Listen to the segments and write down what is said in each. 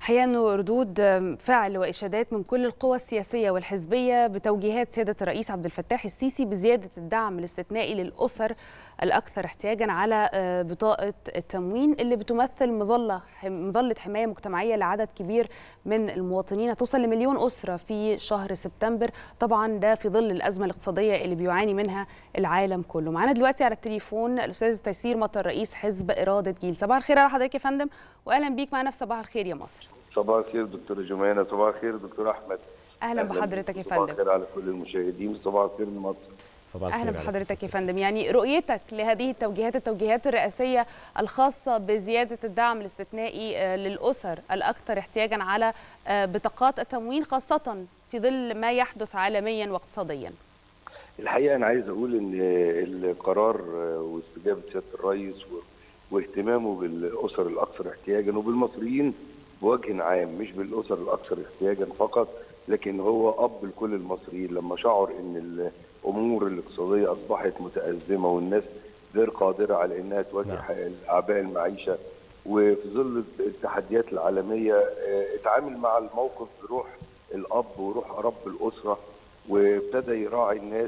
الحقيقه انه ردود فعل واشادات من كل القوى السياسيه والحزبيه بتوجيهات سياده الرئيس عبد الفتاح السيسي بزياده الدعم الاستثنائي للاسر الاكثر احتياجا على بطاقه التموين اللي بتمثل مظله مظله حمايه مجتمعيه لعدد كبير من المواطنين توصل لمليون اسره في شهر سبتمبر طبعا ده في ظل الازمه الاقتصاديه اللي بيعاني منها العالم كله معانا دلوقتي على التليفون الاستاذ تيسير مطر رئيس حزب اراده جيل صباح الخير على حضرتك يا فندم واهلا بيك معانا في صباح الخير يا مصر صباح الخير دكتور جمانه صباح الخير دكتور احمد اهلا, أهلا بحضرتك يا فندم صباح الخير على كل المشاهدين صباح الخير من مصر صباح الخير اهلا بحضرتك يا فندم يعني رؤيتك لهذه التوجيهات التوجيهات الرئاسيه الخاصه بزياده الدعم الاستثنائي للاسر الاكثر احتياجا على بطاقات التموين خاصه في ظل ما يحدث عالميا واقتصاديا الحقيقه انا عايز اقول ان القرار واستجابه سياده الرئيس واهتمامه بالاسر الاكثر احتياجا وبالمصريين بوجه عام مش بالاسر الاكثر احتياجا فقط لكن هو اب لكل المصريين لما شعر ان الامور الاقتصاديه اصبحت متازمه والناس غير قادره على انها تواجه اعباء المعيشه وفي ظل التحديات العالميه اتعامل مع الموقف بروح الاب وروح رب الاسره وابتدى يراعي الناس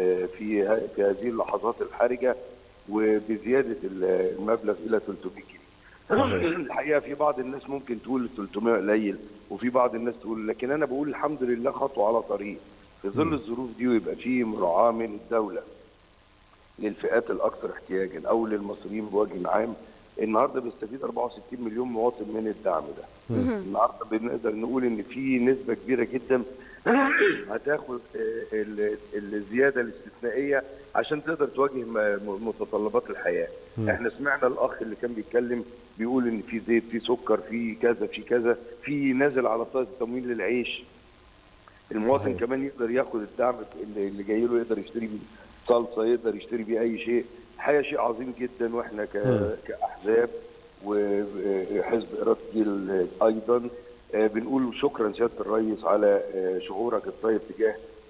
في في هذه اللحظات الحرجه وبزياده المبلغ الى 300 جنيه. الحقيقه في بعض الناس ممكن تقول 300 قليل وفي بعض الناس تقول لكن انا بقول الحمد لله خطوه على طريق في ظل الظروف دي ويبقى في مراعاه من الدوله للفئات الاكثر احتياجا او للمصريين بوجه عام النهارده بيستفيد 64 مليون مواطن من الدعم ده. النهارده بنقدر نقول ان في نسبه كبيره جدا هتاخد الزياده الاستثنائيه عشان تقدر تواجه متطلبات الحياه. م. احنا سمعنا الاخ اللي كان بيتكلم بيقول ان في زيت في سكر في كذا في كذا في نازل على طاقه التموين للعيش. المواطن صحيح. كمان يقدر ياخد الدعم اللي جاي له يقدر يشتري بيه صلصه يقدر يشتري بيه اي شيء. الحقيقه شيء عظيم جدا واحنا كاحزاب وحزب اراده جيل ايضا بنقول شكرا سياده الرئيس على شعورك الطيب تجاه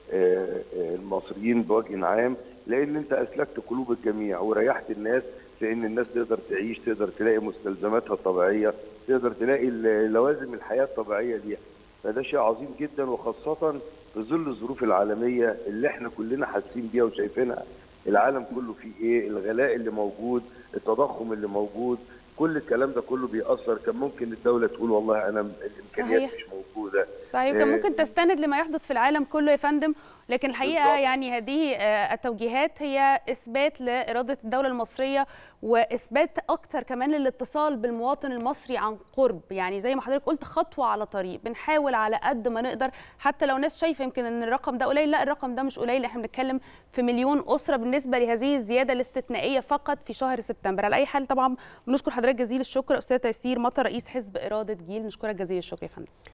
المصريين بوجه عام لان انت اسلكت قلوب الجميع وريحت الناس في ان الناس تقدر تعيش تقدر تلاقي مستلزماتها الطبيعيه تقدر تلاقي لوازم الحياه الطبيعيه ليها فده شيء عظيم جدا وخاصه في ظل الظروف العالميه اللي احنا كلنا حاسين بيها وشايفينها العالم كله فيه ايه الغلاء اللي موجود التضخم اللي موجود كل الكلام ده كله بيأثر كان ممكن الدولة تقول والله أنا الإمكانيات مش موجودة صحيح كان ممكن تستند لما يحدث في العالم كله يا فندم لكن الحقيقة بالضبط. يعني هذه التوجيهات هي إثبات لإرادة الدولة المصرية وإثبات أكتر كمان للاتصال بالمواطن المصري عن قرب يعني زي ما حضرتك قلت خطوة على طريق بنحاول على قد ما نقدر حتى لو ناس شايفة يمكن أن الرقم ده قليل لا الرقم ده مش قليل احنا بنتكلم في مليون أسرة بالنسبة لهذه الزيادة الاستثنائية فقط في شهر سبتمبر على أي حال طبعا بنشكر حضرتك جزيل الشكر أستاذ تيسير مطر رئيس حزب إرادة جيل نشكرك جزيل الشكر يا فندم